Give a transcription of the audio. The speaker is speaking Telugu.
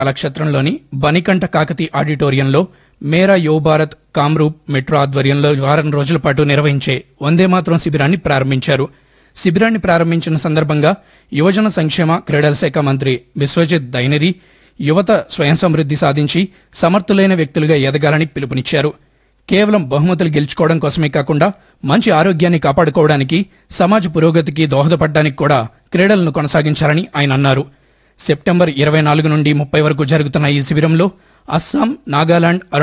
కళాక్షేత్రంలోని బనికంఠ కాకతి ఆడిటోరియంలో మేరా యో భారత్ కామ్రూప్ మెట్రో ఆధ్వర్యంలో వారం రోజుల పాటు నిర్వహించే వందే మాతరం శిబిరాన్ని ప్రారంభించారు శిబిరాన్ని ప్రారంభించిన సందర్భంగా యువజన సంక్షేమ క్రీడల శాఖ మంత్రి విశ్వజిత్ దైనరి యువత స్వయం సమృద్ధి సాధించి సమర్థులైన వ్యక్తులుగా ఎదగాలని పిలుపునిచ్చారు కేవలం బహుమతులు గెలుచుకోవడం కోసమే కాకుండా మంచి ఆరోగ్యాన్ని కాపాడుకోవడానికి సమాజ పురోగతికి దోహదపడడానికి కూడా క్రీడలను కొనసాగించాలని ఆయన అన్నారు సెప్టెంబర్ ఇరవై నాలుగు నుండి ముప్పై వరకు జరుగుతున్న ఈ శిబిరంలో అస్సాం నాగాలాండ్